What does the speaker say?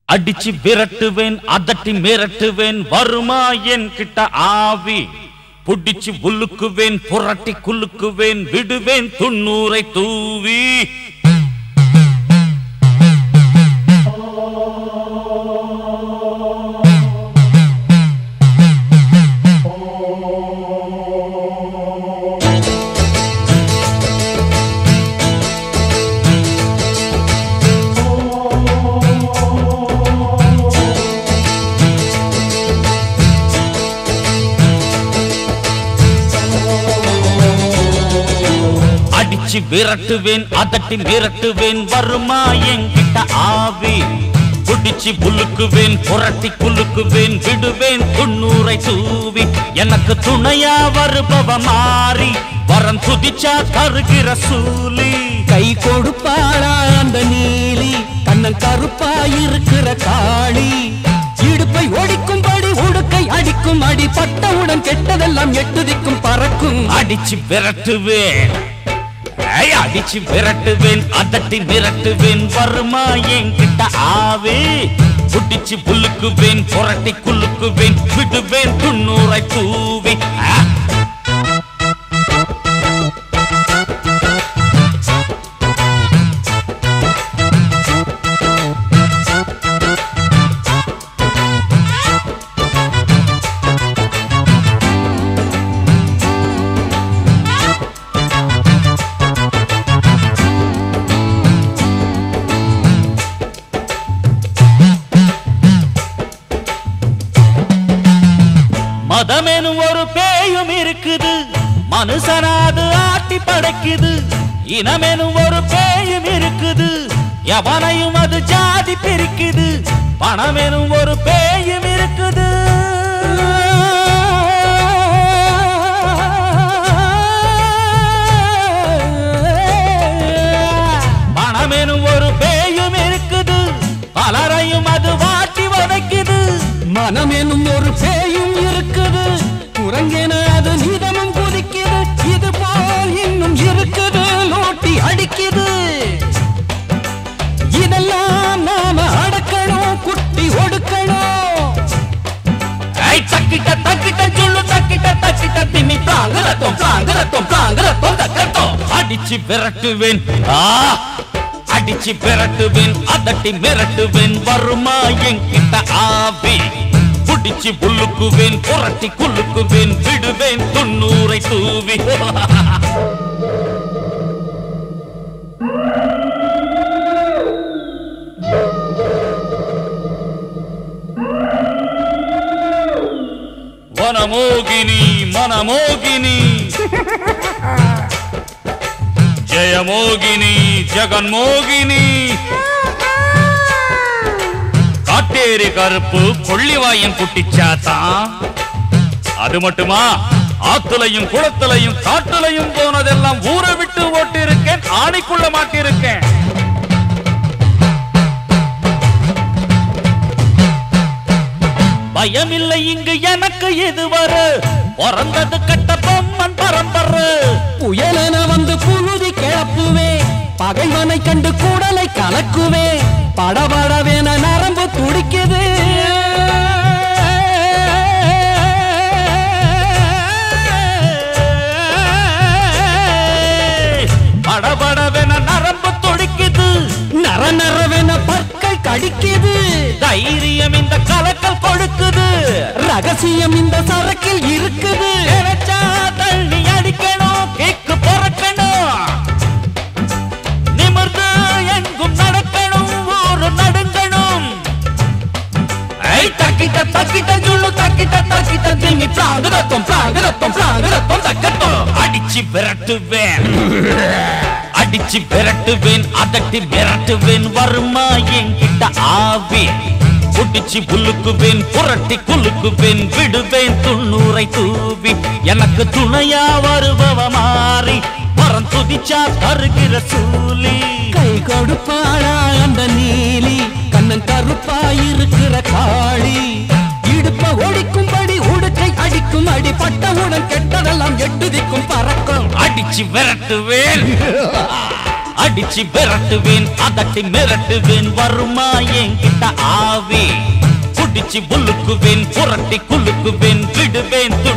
அடிச்சு விரட்டுவேன் அதட்டி மிரட்டுவேன் வருமா என் கிட்ட ஆவி புடிச்சு உலுக்குவேன் புரட்டி குலுக்குவேன் விடுவேன் துண்ணூரை தூவி அடிச்சு விரட்டுவேன் அதட்டி மிரட்டுவேன் வருமா என்கிட்ட ஆவி புடிச்சு புலுக்குவேன் புரட்டி குலுக்குவேன் விடுவேன் துண்ணூரை தூவி எனக்கு துணையா வருபவ மாறி வரம் துதிச்சா கருகிற சூலி கை கொடுப்பாளா அந்த நீலி கண்ணன் கருப்பா இருக்கிற காளி இடுப்பை ஒடிக்கும்படி உடுக்கை அடிக்கும் அடி பட்டவுடன் கெட்டதெல்லாம் எட்டுதிக்கும் பறக்கும் அடிச்சு விரட்டுவேன் ஏய், அடிச்சு விரட்டுவேன் அதட்டி மிரட்டுவேன் வருமா என்கிட்ட ஆவே புடிச்சு புல்லுக்குவேன் புரட்டி குலுக்குவேன் விடுவேன் துண்ணூரை தூவி ஆ! மதமெனும் ஒரு பேயும் இருக்குது மனுஷனாது ஆட்டி படைக்குது இனமெனும் ஒரு பேயும் இருக்குது எவனையும் அது ஜாதி பிரிக்குது பணமெனும் ஒரு பேயும் இருக்குது பணமெனும் ஒரு பேயும் இருக்குது பலரையும் அது வாட்டி வதைக்குது மனம் என்னும் ஒரு பேயும் இருக்குது குரங்கென அது நீதமும் குதிக்குது இது போல் இன்னும் இருக்குது லோட்டி அடிக்குது இதெல்லாம் நாம அடக்கணும் குட்டி ஒடுக்கணும் ஐ தக்கிட்ட தக்கிட்ட சொல்லு தக்கிட்ட தக்கிட்ட திமி தாங்கரத்தம் தாங்கரத்தம் தாங்கரத்தம் தக்கட்டம் அடிச்சு விரட்டுவேன் ஆ அடிச்சு விரட்டுவேன் அதட்டி மிரட்டுவேன் வருமா என்கிட்ட ஆவி புடிச்சு புல்லுக்குவேன் புரட்டி குலுக்குவேன் விடுவேன் துண்ணூரை தூவி వనమోగిని మనమోగిని ஜெயமோகினி ஜெகன்மோகினி காட்டேரி கருப்பு கொள்ளிவாயன் குட்டிச்சாத்தான் அது மட்டுமா ஆத்துலையும் குளத்துலையும் காட்டுலையும் போனதெல்லாம் ஊரை விட்டு ஓட்டி இருக்கேன் ஆணைக்குள்ள மாட்டிருக்கேன் பயமில்லை இங்கு எனக்கு எதுவரு பிறந்தது கட்ட பொம்மன் பரம்பரை புயலென வந்து புழுதி கிளப்புவே பகைவனை கண்டு கூடலை கலக்குவே படபடவென நரம்பு துடிக்குது படபடவென நரம்பு துடிக்குது நர நரவென பற்கள் கடிக்குது தைரியம் இந்த கலக்கல் கொடுக்குது ரகசியம் இந்த சரக்கில் இருக்குது நினைச்சா தள்ளி அடிக்கணும் கேக்கு பொறக்கணும் நிமிர்ந்து எங்கும் நடக்கணும் ஊரு நடுங்கணும் ஐ தக்கிட்ட தக்கிட்ட சொல்லு தக்கிட்ட தக்கிட்ட திங்கி பிளாங்குரத்தம் பிளாங்குரத்தம் பிளாங்குரத்தம் தக்கட்டும் அடிச்சு விரட்டுவேன் அடிச்சு விரட்டுவேன் அதட்டி மிரட்டுவேன் வருமா என்கிட்ட ஆவி புடிச்சு புல்லுக்குவேன் புரட்டி குலுக்குவேன் விடுவேன் துண்ணூரை தூவி எனக்கு துணையா வருபவ மாறி வரம் துதிச்சா தருகிற சூலி கை கொடுப்பாளா அந்த நீலி கண்ணன் கருப்பா இருக்கிற காளி இடுப்ப ஒடிக்கும்படி உடுக்கை அடிக்கும் அடி பட்டவுடன் கெட்டதெல்லாம் எட்டுதிக்கும் பறக்கும் அடிச்சு விரட்டுவேன் அடிச்சு விரட்டுவேன் அதட்டி மிரட்டுவேன் வருமா என்கிட்ட ஆவி பிச்சு உலுக்குவேன் புரட்டி குலுக்குவேன் விடுவேன்